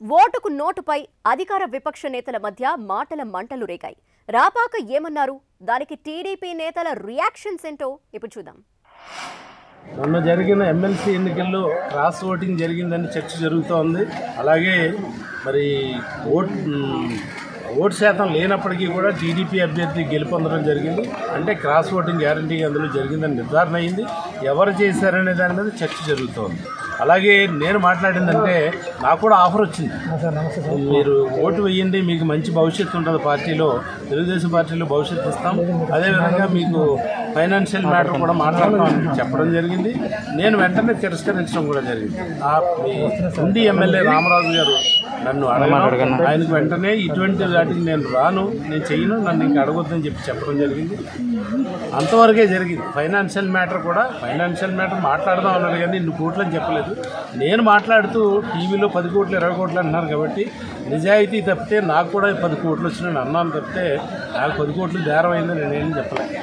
ఓటుకు నోటుపై అధికార విపక్ష నేతల మధ్య మాటల మంటలు రేగాయి రాపాక ఏమన్నారు దానికి టీడీపీ నేతల రియాక్షన్స్ ఏంటో ఇప్పుడు చూద్దాం మొన్న జరిగిన ఎమ్మెల్సీ ఎన్నికల్లో క్రాస్ ఓటింగ్ జరిగిందని చర్చ జరుగుతోంది అలాగే మరి ఓట్ మ్, ఓటు శాతం లేనప్పటికీ కూడా టీడీపీ అభ్యర్థి గెలుపొందడం జరిగింది అంటే క్రాస్ ఓటింగ్ గ్యారంటీ అందులో జరిగిందని నిర్ధారణ అయింది ఎవరు చేశారనే దాని మీద చర్చ జరుగుతోంది అలాగే నేను మాట్లాడిందంటే నాకు కూడా ఆఫర్ వచ్చింది మీరు ఓటు వేయండి మీకు మంచి భవిష్యత్తు ఉంటుంది పార్టీలో తెలుగుదేశం పార్టీలో భవిష్యత్తు ఇస్తాం అదేవిధంగా మీకు ఫైనాన్షియల్ మ్యాటర్ కూడా మాట్లాడతామని చెప్పడం జరిగింది నేను వెంటనే తిరస్కరించడం కూడా జరిగింది ఆ మీ ఉండి ఎమ్మెల్యే రామరాజు గారు నన్ను అడగడం ఆయనకు వెంటనే ఇటువంటి వాటికి నేను రాను నేను చెయ్యను నన్ను ఇంక అడగొద్దని చెప్పి చెప్పడం జరిగింది అంతవరకే జరిగింది ఫైనాన్షియల్ మ్యాటర్ కూడా ఫైనాన్షియల్ మ్యాటర్ మాట్లాడదాం అన్నారు కానీ ఇన్ని కోట్లు అని చెప్పలేదు నేను మాట్లాడుతూ టీవీలో పది కోట్లు ఇరవై కోట్లు అంటున్నారు కాబట్టి నిజాయితీ తప్పితే నాకు కూడా పది కోట్లు వచ్చినాయని అన్నాను తప్పితే నాకు పది కోట్లు బేరం అయిందని నేనేం చెప్పలేదు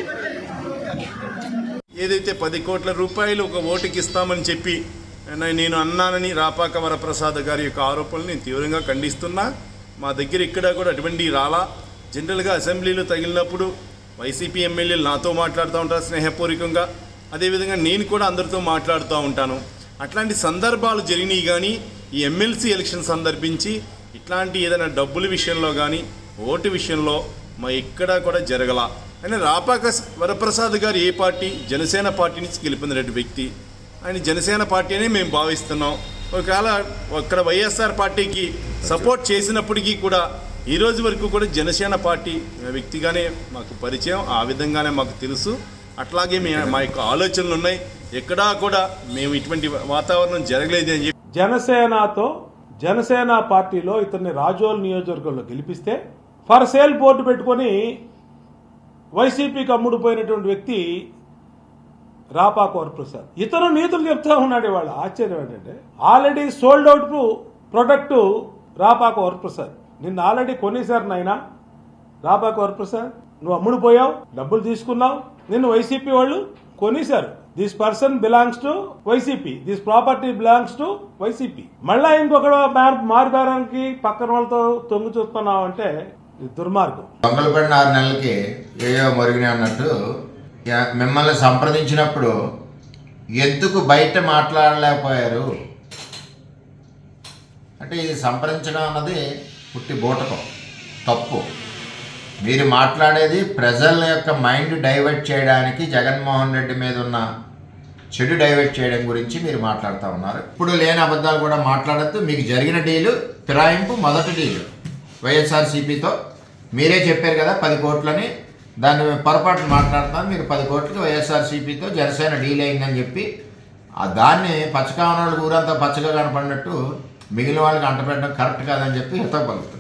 ఏదైతే పది కోట్ల రూపాయలు ఒక ఓటుకి ఇస్తామని చెప్పి నే- నేను అన్నానని రాపాక వరప్రసాద్ గారి యొక్క ఆరోపణలు నేను తీవ్రంగా ఖండిస్తున్నా మా దగ్గర ఇక్కడ కూడా అటువంటి రాలా జనరల్గా అసెంబ్లీలో తగిలినప్పుడు వైసీపీ ఎమ్మెల్యేలు నాతో మాట్లాడుతూ ఉంటారు స్నేహపూర్వకంగా అదేవిధంగా నేను కూడా అందరితో మాట్లాడుతూ ఉంటాను అట్లాంటి సందర్భాలు జరిగినాయి కానీ ఈ ఎమ్మెల్సీ ఎలక్షన్ సందర్భించి ఇట్లాంటి ఏదైనా డబ్బుల విషయంలో కానీ ఓటు విషయంలో మా ఎక్కడా కూడా జరగల ఆయన రాపాక వరప్రసాద్ గారు ఏ పార్టీ జనసేన పార్టీ నుంచి గెలుపొందినటువంటి వ్యక్తి ఆయన జనసేన పార్టీ అనే మేము భావిస్తున్నాం ఒకవేళ అక్కడ వైఎస్ఆర్ పార్టీకి సపోర్ట్ చేసినప్పటికీ కూడా ఈ రోజు వరకు కూడా జనసేన పార్టీ వ్యక్తిగానే మాకు పరిచయం ఆ విధంగానే మాకు తెలుసు అట్లాగే మే మా యొక్క ఆలోచనలు ఉన్నాయి ఎక్కడా కూడా మేము ఇటువంటి వాతావరణం జరగలేదు అని చెప్పి జనసేనతో జనసేన పార్టీలో ఇతన్ని రాజోల్ నియోజకవర్గంలో గెలిపిస్తే ఫర్ సేల్ బోర్డు పెట్టుకొని వైసీపీకి అమ్ముడుపోయినటువంటి వ్యక్తి రాపాక వరప్రసాద్ ఇతను నీతులు చెప్తా ఉన్నాడు ఇవాళ ఆశ్చర్యం ఏంటంటే already sold out product Rapaka Varaprasad నిన్ను ఆల్రెడీ కొనేశారు నాయన రాపాక వరప్రసాద్ నువ్వు అమ్ముడుపోయావు డబ్బులు తీసుకున్నావు నిన్ను వైసీపీ వాళ్ళు కొనేశారు this person belongs to YCP this property belongs to YCP మళ్ళా ఇంకొకడు మారుబేరానికి పక్కన వాళ్ళతో తొంగి చూస్తున్నావు అంటే ఇది దుర్మార్గం దొంగలు పడిన ఆరు నెలలకి ఏయో మరుగునే అన్నట్టు యా- మిమ్మల్ని సంప్రదించినప్పుడు ఎందుకు బయట మాట్లాడలేకపోయారు అంటే ఇది సంప్రదించడం అన్నది పుట్టి బూటకం తప్పు మీరు మాట్లాడేది ప్రజల యొక్క మైండ్ డైవర్ట్ చేయడానికి జగన్మోహన్ రెడ్డి మీద ఉన్న చెడు డైవర్ట్ చేయడం గురించి మీరు మాట్లాడుతూ ఉన్నారు ఇప్పుడు లేని అబద్ధాలు కూడా మాట్లాడద్దు మీకు జరిగిన డీలు ఫిరాయింపు మొదటి డీలు వైఎస్ఆర్సీపీతో మీరే చెప్పారు కదా పది కోట్లని దాన్ని పొరపాటు మాట్లాడుతున్నాం మీరు పది కోట్లకి వైఎస్ఆర్సీపీతో జనసేన డీల్ అయిందని చెప్పి ఆ దాన్ని పచ్చకావన వాళ్ళకి ఊరంతా పచ్చగా కనపడినట్టు మిగిలిన వాళ్ళకి అంటపెట్టడం కరెక్ట్ కాదని చెప్పి హితవు పలుకుతున్నాను